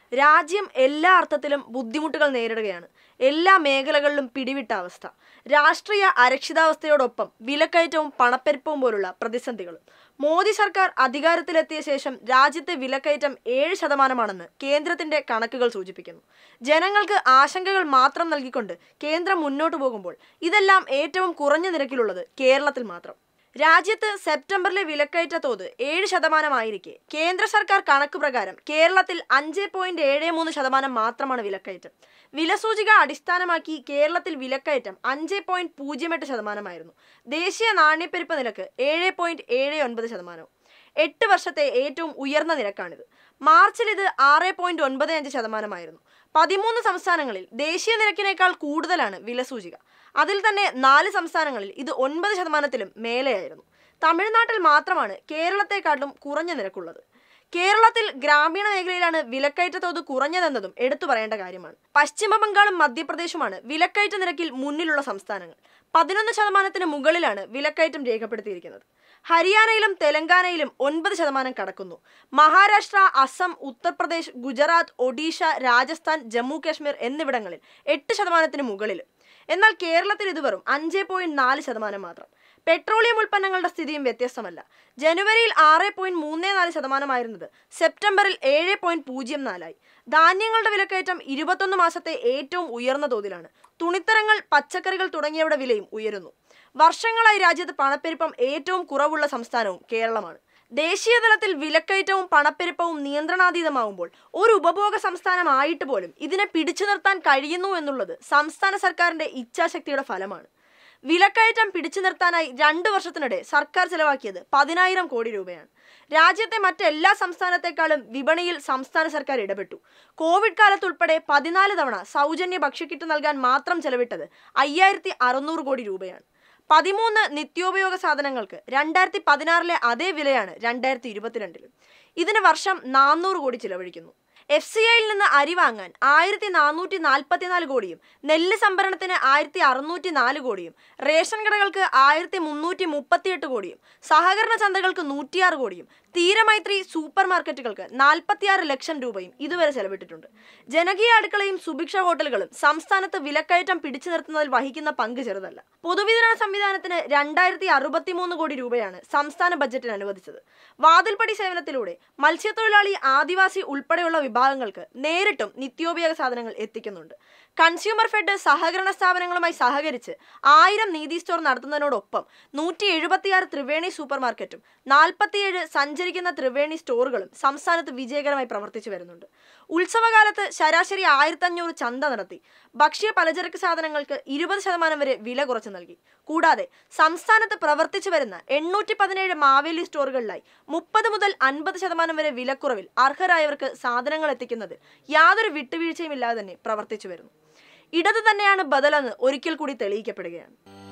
രാജ്യം എല്ലാ അർത്ഥത്തിലും ബുദ്ധിമുട്ടുകൾ നേരിടുകയാണ് എല്ലാ മേഖലകളിലും പിടിവിട്ട അവസ്ഥ രാഷ്ട്രീയ അരക്ഷിതാവസ്ഥയോടൊപ്പം വിലക്കയറ്റവും പണപ്പെരുപ്പവും പോലുള്ള പ്രതിസന്ധികളും മോദി സർക്കാർ അധികാരത്തിലെത്തിയ ശേഷം രാജ്യത്തെ വിലക്കയറ്റം ഏഴ് ശതമാനമാണെന്ന് കേന്ദ്രത്തിന്റെ കണക്കുകൾ സൂചിപ്പിക്കുന്നു ജനങ്ങൾക്ക് ആശങ്കകൾ മാത്രം നൽകിക്കൊണ്ട് കേന്ദ്രം മുന്നോട്ടു പോകുമ്പോൾ ഇതെല്ലാം ഏറ്റവും കുറഞ്ഞ നിരക്കിലുള്ളത് കേരളത്തിൽ മാത്രം രാജ്യത്ത് സെപ്റ്റംബറിലെ വിലക്കയറ്റ തോത് ഏഴ് ശതമാനമായിരിക്കെ കേന്ദ്ര സർക്കാർ കണക്ക് പ്രകാരം കേരളത്തിൽ അഞ്ച് പോയിന്റ് ഏഴ് മൂന്ന് ശതമാനം മാത്രമാണ് വിലക്കയറ്റം വിലസൂചിക അടിസ്ഥാനമാക്കി കേരളത്തിൽ വിലക്കയറ്റം അഞ്ച് പോയിന്റ് പൂജ്യം എട്ട് ശതമാനമായിരുന്നു ദേശീയ നാണ്യപ്പെരുപ്പ നിരക്ക് ഏഴ് പോയിന്റ് ഏഴ് ഒൻപത് ശതമാനവും എട്ട് വർഷത്തെ ഏറ്റവും ഉയർന്ന നിരക്കാണിത് മാർച്ചിൽ ഇത് ആറ് പോയിന്റ് ഒൻപത് അഞ്ച് ശതമാനമായിരുന്നു പതിമൂന്ന് സംസ്ഥാനങ്ങളിൽ ദേശീയ നിരക്കിനേക്കാൾ കൂടുതലാണ് വിലസൂചിക അതിൽ തന്നെ നാല് സംസ്ഥാനങ്ങളിൽ ഇത് ഒൻപത് ശതമാനത്തിലും മേലെയായിരുന്നു തമിഴ്നാട്ടിൽ മാത്രമാണ് കേരളത്തെക്കാട്ടിലും കുറഞ്ഞ നിരക്കുള്ളത് കേരളത്തിൽ ഗ്രാമീണ മേഖലയിലാണ് വിലക്കയറ്റ തോത് കുറഞ്ഞതെന്നതും എടുത്തു പറയേണ്ട കാര്യമാണ് പശ്ചിമ ബംഗാളും മധ്യപ്രദേശുമാണ് വിലക്കയറ്റ നിരക്കിൽ മുന്നിലുള്ള സംസ്ഥാനങ്ങൾ പതിനൊന്ന് ശതമാനത്തിന് മുകളിലാണ് വിലക്കയറ്റം രേഖപ്പെടുത്തിയിരിക്കുന്നത് ഹരിയാനയിലും തെലങ്കാനയിലും ഒൻപത് ശതമാനം കടക്കുന്നു മഹാരാഷ്ട്ര അസം ഉത്തർപ്രദേശ് ഗുജറാത്ത് ഒഡീഷ രാജസ്ഥാൻ ജമ്മു കാശ്മീർ എന്നിവിടങ്ങളിൽ എട്ട് ശതമാനത്തിന് മുകളിൽ എന്നാൽ കേരളത്തിൽ ഇത് വെറും അഞ്ച് പോയിന്റ് നാല് ശതമാനം മാത്രം പെട്രോളിയം ഉൽപ്പന്നങ്ങളുടെ സ്ഥിതിയും വ്യത്യസ്തമല്ല ജനുവരിയിൽ ആറ് പോയിന്റ് മൂന്ന് നാല് ശതമാനമായിരുന്നത് സെപ്റ്റംബറിൽ ഏഴ് പോയിന്റ് പൂജ്യം നാലായി ധാന്യങ്ങളുടെ വിലക്കയറ്റം ഇരുപത്തൊന്ന് മാസത്തെ ഏറ്റവും ഉയർന്ന തോതിലാണ് തുണിത്തരങ്ങൾ പച്ചക്കറികൾ തുടങ്ങിയവയുടെ വിലയും ഉയരുന്നു വർഷങ്ങളായി രാജ്യത്ത് പണപ്പെരുപ്പം ഏറ്റവും കുറവുള്ള സംസ്ഥാനവും കേരളമാണ് ദേശീയ തലത്തിൽ വിലക്കയറ്റവും പണപ്പെരുപ്പവും നിയന്ത്രണാതീതമാവുമ്പോൾ ഒരു ഉപഭോഗ സംസ്ഥാനമായിട്ട് പോലും ഇതിനെ പിടിച്ചു നിർത്താൻ കഴിയുന്നു എന്നുള്ളത് സംസ്ഥാന സർക്കാരിന്റെ ഇച്ഛാശക്തിയുടെ ഫലമാണ് വിലക്കയറ്റം പിടിച്ചു നിർത്താനായി രണ്ടു വർഷത്തിനിടെ സർക്കാർ ചെലവാക്കിയത് പതിനായിരം കോടി രൂപയാണ് രാജ്യത്തെ മറ്റെല്ലാ സംസ്ഥാനത്തെക്കാളും വിപണിയിൽ സംസ്ഥാന സർക്കാർ ഇടപെട്ടു കോവിഡ് കാലത്തുൾപ്പെടെ പതിനാല് തവണ സൗജന്യ ഭക്ഷ്യക്കിറ്റ് നൽകാൻ മാത്രം ചെലവിട്ടത് അയ്യായിരത്തി അറുന്നൂറ് കോടി രൂപയാണ് പതിമൂന്ന് നിത്യോപയോഗ സാധനങ്ങൾക്ക് രണ്ടായിരത്തി പതിനാറിലെ അതേ വിലയാണ് രണ്ടായിരത്തി ഇരുപത്തിരണ്ടിലും ഇതിന് വർഷം നാനൂറ് കോടി ചിലവഴിക്കുന്നു എഫ് സി ഐയിൽ നിന്ന് അരി വാങ്ങാൻ ആയിരത്തി നാനൂറ്റി നാൽപ്പത്തിനാല് കോടിയും നെല്ല് സംഭരണത്തിന് ആയിരത്തി അറുന്നൂറ്റി നാല് കോടിയും റേഷൻ കടകൾക്ക് ആയിരത്തി മുന്നൂറ്റി മുപ്പത്തിയെട്ട് കോടിയും സഹകരണ ചന്തകൾക്ക് നൂറ്റിയാറ് കോടിയും തീരമൈത്രി സൂപ്പർ മാർക്കറ്റുകൾക്ക് നാൽപ്പത്തിയാറ് ലക്ഷം രൂപയും ഇതുവരെ ചെലവിട്ടിട്ടുണ്ട് ജനകീയ അടുക്കളയും സുഭിക്ഷ ഹോട്ടലുകളും സംസ്ഥാനത്ത് വിലക്കയറ്റം പിടിച്ചു നിർത്തുന്നതിൽ വഹിക്കുന്ന പങ്ക് ചെറുതല്ല പൊതുവിതരണ സംവിധാനത്തിന് രണ്ടായിരത്തി അറുപത്തിമൂന്ന് കോടി രൂപയാണ് സംസ്ഥാന ബജറ്റിന് അനുവദിച്ചത് വാതിൽപ്പടി സേവനത്തിലൂടെ മത്സ്യത്തൊഴിലാളി ആദിവാസി ഉൾപ്പെടെയുള്ള വിഭാഗങ്ങൾക്ക് നേരിട്ടും നിത്യോപയോഗ സാധനങ്ങൾ എത്തിക്കുന്നുണ്ട് കൺസ്യൂമർ ഫെഡ് സഹകരണ സ്ഥാപനങ്ങളുമായി സഹകരിച്ച് ആയിരം നീതി സ്റ്റോർ നടത്തുന്നതിനോടൊപ്പം നൂറ്റി എഴുപത്തിയാറ് ത്രിവേണി സൂപ്പർ മാർക്കറ്റും നാൽപ്പത്തിയേഴ് സഞ്ചരിക്കുന്ന ത്രിവേണി സ്റ്റോറുകളും സംസ്ഥാനത്ത് വിജയകരമായി പ്രവർത്തിച്ചു വരുന്നുണ്ട് ഉത്സവകാലത്ത് ശരാശരി ആയിരത്തഞ്ഞൂറ് ചന്ത നടത്തി ഭക്ഷ്യ പലചരക്ക് സാധനങ്ങൾക്ക് ഇരുപത് ശതമാനം വരെ വില കുറച്ച് നൽകി കൂടാതെ സംസ്ഥാനത്ത് പ്രവർത്തിച്ചു വരുന്ന എണ്ണൂറ്റി പതിനേഴ് മാവേലി സ്റ്റോറുകളിലായി മുപ്പത് മുതൽ അൻപത് ശതമാനം വരെ വിലക്കുറവിൽ അർഹരായവർക്ക് സാധനങ്ങൾ എത്തിക്കുന്നതിൽ യാതൊരു വിട്ടുവീഴ്ചയും ഇല്ലാതെ തന്നെ പ്രവർത്തിച്ചു വരുന്നു ഇടത് തന്നെയാണ് ബദലെന്ന് ഒരിക്കൽ കൂടി തെളിയിക്കപ്പെടുകയാണ്